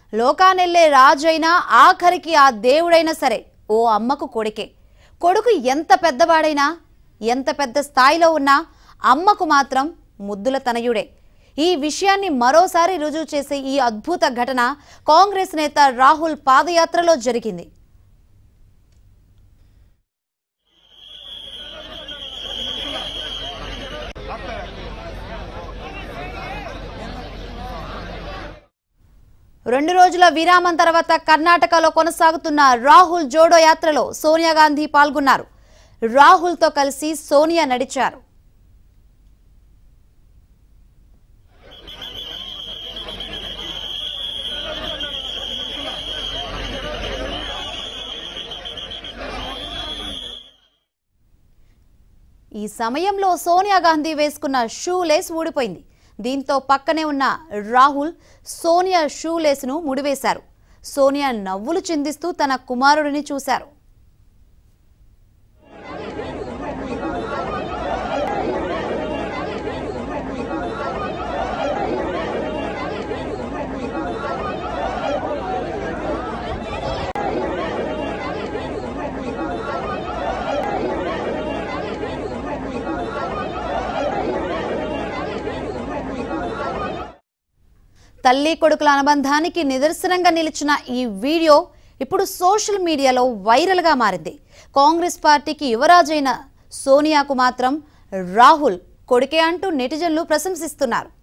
లోకానెళ్ళే రాజైనా ఆఖరికి ఆ దేవుడైనా సరే ఓ అమ్మకు కొడుకే కొడుకు ఎంత పెద్దవాడైనా ఎంత పెద్ద స్థాయిలో ఉన్నా అమ్మకు మాత్రం ముద్దుల తనయుడే ఈ విషయాన్ని మరోసారి రుజువు చేసే ఈ అద్భుత ఘటన కాంగ్రెస్ నేత రాహుల్ పాదయాత్రలో జరిగింది రెండు రోజుల విరామం తర్వాత కర్ణాటకలో కొనసాగుతున్న రాహుల్ జోడో యాత్రలో సోనియా గాంధీ పాల్గొన్నారు రాహుల్తో కలిసి సోనియా నడిచారు ఈ సమయంలో సోనియా గాంధీ వేసుకున్న షూ లేస్ ఊడిపోయింది దీంతో పక్కనే ఉన్న రాహుల్ సోనియా షూ లేస్ను ముడివేశారు సోనియా నవ్వులు చిందిస్తూ తన కుమారుడిని చూశారు తల్లి కొడుకుల అనుబంధానికి నిదర్శనంగా నిలిచిన ఈ వీడియో ఇప్పుడు సోషల్ మీడియాలో వైరల్గా మారింది కాంగ్రెస్ పార్టీకి యువరాజైన సోనియాకు మాత్రం రాహుల్ కొడుకే అంటూ నెటిజన్లు ప్రశంసిస్తున్నారు